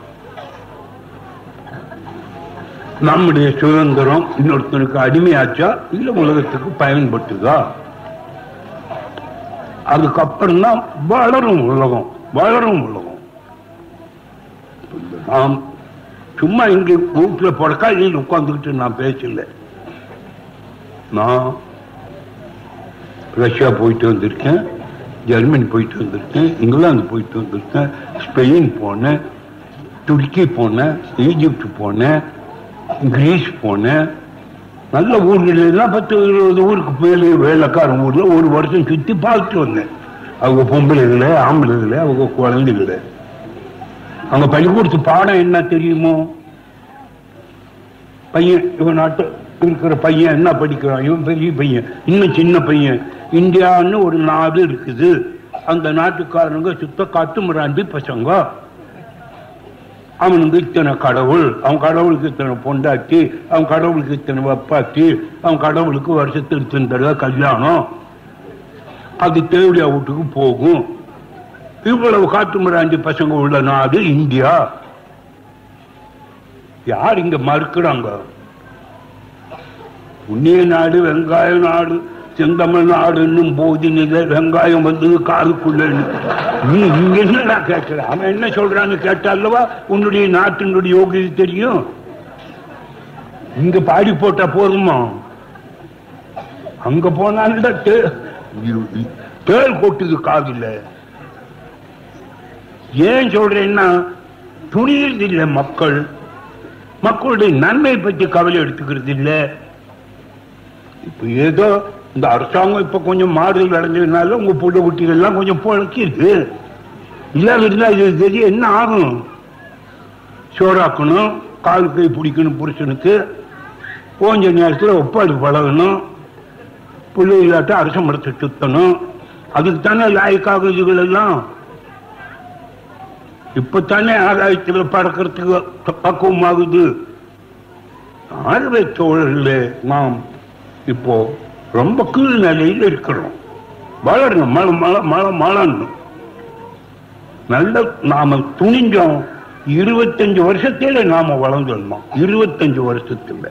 நம்முடைய சுதந்திரம் இன்னொருத்தனுக்கு அடிமையாச்சா இல்ல உலகத்துக்கு பயன்பட்டுதா அதுக்கப்புறம் தான் வளரும் உலகம் வளரும் உலகம் நாம் சும்மா இங்க வீட்டுல புடக்காயில் உட்கார்ந்துக்கிட்டு நான் பேசல நான் ரஷ்யா போயிட்டு வந்திருக்கேன் ஜெர்மனி போயிட்டு வந்திருக்கேன் இங்கிலாந்து போயிட்டு வந்திருக்கேன் ஸ்பெயின் போனேன் துருக்கி போனேன் ஈஜிப்ட் போனேன் கிரீஸ் போனேன் நல்ல ஊர்கள் எல்லாம் பத்து இருபது ஊருக்கு மேலே வேலைக்காரன் ஊர்ல ஒரு வருஷம் சுத்தி பார்த்துட்டு வந்தேன் அவங்க பொம்பளைகளை ஆம்பளைகளை அவங்க குழந்தைகளை அங்க பள்ளிக்கூடத்து பாடம் என்ன தெரியுமோ பையன் இவன் நாட்டு இருக்கிற பையன் என்ன படிக்கிறான் இவன் பெரிய பையன் இன்னும் சின்ன பையன் இந்தியான்னு ஒரு நாடு இருக்குது அந்த நாட்டுக்காரனுங்க சுத்த காட்டுமிராண்டி பசங்க அவனுக்கு இத்தனை கடவுள் அவன் கடவுளுக்கு இத்தனை பொண்டாட்டி அவன் கடவுளுக்கு இத்தனை வப்பாட்டி அவன் கடவுளுக்கு வருஷத்துக்கு இத்தனை தடவை கல்யாணம் அது தேவடியா வீட்டுக்கு போகும் இவ்வளவு காட்டுமிராண்டி பசங்க உள்ள நாடு இந்தியா யார் இங்க மறுக்கிறாங்க புண்ணிய நாடு வெங்காய நாடு செந்தமிழ் நாடுன்னும் போது நிலை வெங்காயம் வந்து காதுக்குள்ள நீ இங்க என்னடா கேட்கிற அவன் என்ன சொல்றான்னு கேட்டால்லவா உன்னுடைய நாட்டினுடைய யோகியது தெரியும் இங்க பாடி போட்டா போதுமா அங்க போனால்தான் தெ- தேள் கொட்டுது காதுல ஏன் சொல்றேன்னா துணியில் இல்லை மக்கள் மக்களுடைய நன்மை பற்றி கவலை எடுத்துக்கிறது இல்லை இப்ப ஏதோ இந்த அரசாங்கம் இப்ப கொஞ்சம் மாறுதல் அடைஞ்சதுனால உங்க பொண்ணு குட்டிகள் எல்லாம் கொஞ்சம் பொழைக்கிது இல்லாத இருந்தா இது தெரிய என்ன ஆகும் சோறாக்கணும் கால் கை பிடிக்கணும் புருஷனுக்கு கொஞ்ச நேரத்தில் ஒப்பாடு பழகணும் பிள்ளைகளாட்ட அரச மரத்தை சுத்தணும் அதுக்கு தானே லாய்க்காக இதுகள் எல்லாம் இப்பத்தானே ஆகாயத்தில் பறக்கிறதுக்கு பக்குவமாகுது ஆழ்வை தோழர்களே நாம் இப்போ ரொம்ப கீழ் நிலையில் இருக்கிறோம் வளரணும் மழை மழை மழை மழணும் நல்ல நாம துணிஞ்சோம் இருபத்தஞ்சு வருஷத்துல நாம வளர்ந்துடணுமா இருபத்தஞ்சு வருஷத்துல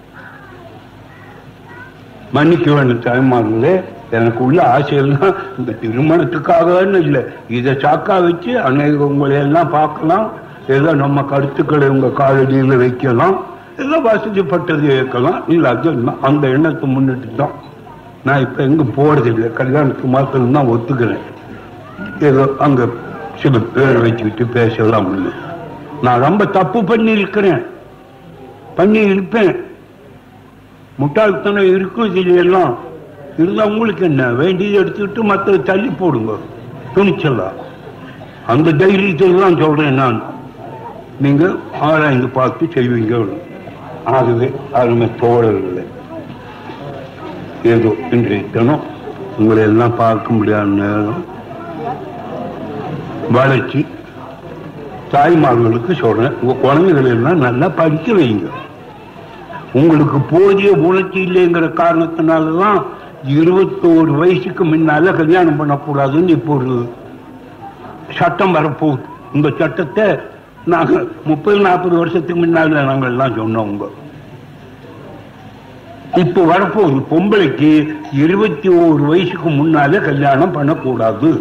மன்னிக்க வேண்டும் தாய்மார்களே எனக்கு உள்ள ஆசையெல்லாம் இந்த திருமணத்துக்காகன்னு இல்லை இதை சாக்கா வச்சு அநேக உங்களை எல்லாம் பார்க்கலாம் ஏதோ நம்ம கருத்துக்களை உங்க காலடியில் வைக்கலாம் ஏதோ வசதிப்பட்டது கேட்கலாம் இல்லை அது இல்லை. அந்த எண்ணத்தை முன்னிட்டு தான் நான் இப்ப எங்க போறது இல்லை கல்யாணத்துக்கு மாத்திரம் தான் ஒத்துக்கிறேன் ஏதோ அங்க சில பேர் வச்சுக்கிட்டு பேசலாம் இல்லை. நான் ரொம்ப தப்பு பண்ணி இருக்கிறேன் பண்ணி இருப்பேன் முட்டாள்தனம் இருக்கும் இதுல எல்லாம் இருந்தா உங்களுக்கு என்ன வேண்டியதை எடுத்துக்கிட்டு மற்ற தள்ளி போடுங்க துணிச்சலா அந்த தைரியத்தில் தான் சொல்றேன் நான் நீங்க ஆராய்ந்து பார்த்து செய்வீங்க ஆகவே அருமை தோழர்களே ஏதோ இன்றைய தினம் உங்களை எல்லாம் பார்க்க முடியாத நேரம் வளர்ச்சி தாய்மார்களுக்கு சொல்றேன் உங்க குழந்தைகளை எல்லாம் நல்லா படிக்க வைங்க உங்களுக்கு போதிய உணர்ச்சி இல்லைங்கிற காரணத்தினாலதான் இருபத்தோரு வயசுக்கு முன்னால கல்யாணம் பண்ணக்கூடாதுன்னு இப்போ ஒரு சட்டம் வரப்போகுது இந்த சட்டத்தை நாங்க முப்பது நாற்பது வருஷத்துக்கு முன்னால நாங்க எல்லாம் சொன்னோம் உங்க இப்போ வரப்போகுது பொம்பளைக்கு இருபத்தி ஓரு வயசுக்கு முன்னால கல்யாணம் பண்ணக்கூடாது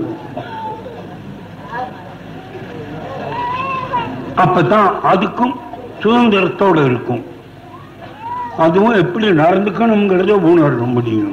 அப்பதான் அதுக்கும் சுதந்திரத்தோட இருக்கும் அதுவும் எப்படி நடந்துக்கணுங்கிறத உணர முடியும்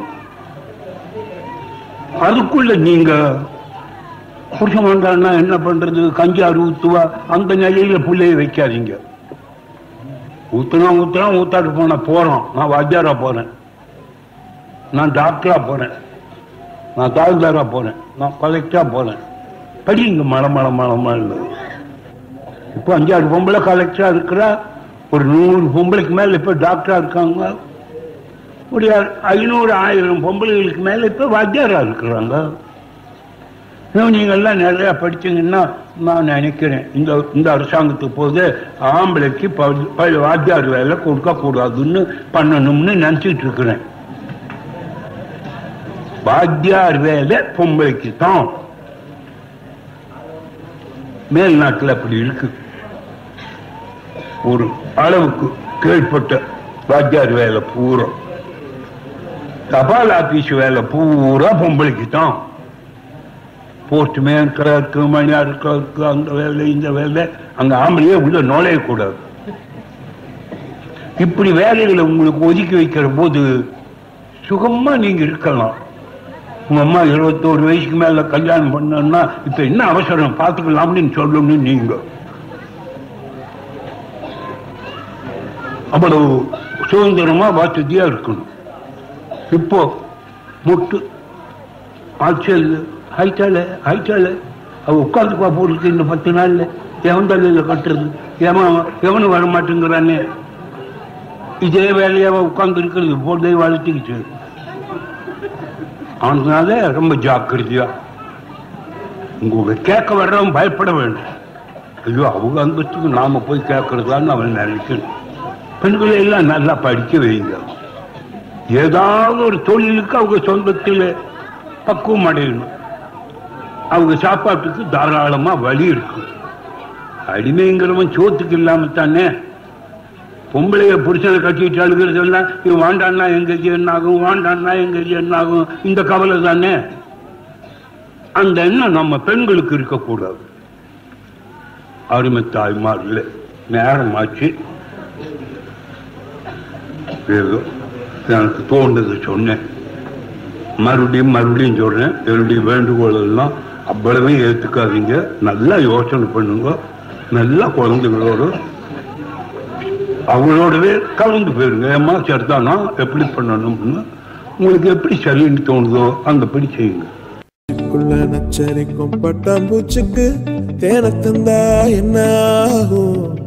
அதுக்குள்ள நீங்க புருஷன் வந்தான்னா என்ன பண்றது கஞ்சாறு ஊத்துவா அந்த நிலையில பிள்ளைய வைக்காதீங்க ஊத்துனா ஊத்துனா ஊத்தாட்டு போன போறோம் நான் வாத்தியாரா போறேன் நான் டாக்டரா போறேன் நான் தாழ்தாரா போறேன் நான் கலெக்டரா போறேன் படிங்க மழை மழை மழை மழை இப்போ அஞ்சாறு பொம்பளை கலெக்டரா இருக்கிறா ஒரு நூறு பொம்பளைக்கு மேல இப்ப டாக்டரா இருக்காங்க ஒரு ஐநூறு ஆயிரம் பொம்பளைகளுக்கு மேல இப்ப வாத்தியாரா இருக்கிறாங்க இன்னும் நீங்க எல்லாம் நிறைய படிச்சீங்கன்னா நான் நினைக்கிறேன் இந்த இந்த அரசாங்கத்துக்கு போது ஆம்பளைக்கு ப- ப- வாத்தியார் வேலை கொடுக்க கூடாதுன்னு பண்ணணும்னு நினைச்சிட்டு இருக்கிறேன் வாத்தியார் வேலை பொம்பளைக்கு தான் மேல் நாட்டில் அப்படி இருக்கு ஒரு அளவுக்கு கீழ்ப்பட்ட வாத்தியார் வேலை பூரா தபால் ஆபீஸ் வேலை பூரா பொம்பளைக்கு தான் போஸ்ட்மேன் கிளர்க்கு மணியார் கிளர்க்கு அந்த வேலை இந்த வேலை அங்க ஆம்பளையே உள்ள நுழையக்கூடாது இப்படி வேலைகளை உங்களுக்கு ஒதுக்கி வைக்கிற போது சுகமா நீங்க இருக்கலாம் உங்க அம்மா இருபத்தோரு வயசுக்கு மேல கல்யாணம் பண்ணா இப்ப என்ன அவசரம் பார்த்துக்கலாம்னு சொல்லணும் நீங்க அவ்வளவு சுதந்திரமா வசதியா இருக்கணும் இப்போ முட்டு ஆட்சியல் ஹைட்டால ஹைட்டால அவ உட்காந்துக்குவா போட்டுருக்கு இந்த பத்து நாள்ல எவன் தலையில கட்டுறது எவன் எவனும் வர மாட்டேங்கிறானே இதே வேலையாவ உட்கார்ந்து இருக்கிறது போட்டே வளர்த்திக்கிச்சு அதனால ரொம்ப ஜாக்கிரதையா உங்க கேட்க வர்றவன் பயப்பட வேண்டும் ஐயோ அவங்க அங்கத்துக்கு நாம போய் கேட்கறதான்னு அவன் நினைக்கணும் பெண்களை எல்லாம் நல்லா படிக்க வைங்க ஏதாவது ஒரு தொழிலுக்கு அவங்க சொந்தத்தில் பக்குவம் அடையணும் அவங்க சாப்பாட்டுக்கு தாராளமா வழி இருக்கு அடிமைங்கிறவன் சோத்துக்கு இல்லாம தானே பொம்பளைய புருஷனை கட்டிட்டு அழுகிறது எல்லாம் இவன் வாண்டான்னா எங்க கதி என்ன ஆகும் வாண்டான்னா எங்க கதி என்ன ஆகும் இந்த கவலை தானே அந்த எண்ணம் நம்ம பெண்களுக்கு இருக்கக்கூடாது அருமை தாய்மார்ல நேரமாச்சு ஏதோ எனக்கு தோன்றது சொன்னேன் மறுபடியும் மறுபடியும் சொல்றேன் என்னுடைய வேண்டுகோள் எல்லாம் அவ்வளவையும் ஏத்துக்காதீங்க நல்லா யோசனை பண்ணுங்க நல்லா குழந்தைகளோட அவங்களோடவே கலந்து போயிருங்க ஏமா சரிதானா எப்படி பண்ணணும்னு உங்களுக்கு எப்படி சரின்னு தோணுதோ அந்தபடி செய்யுங்க குள்ள நச்சரிக்கும் பட்டாம்பூச்சிக்கு தேனை தந்தா என்ன ஆகும்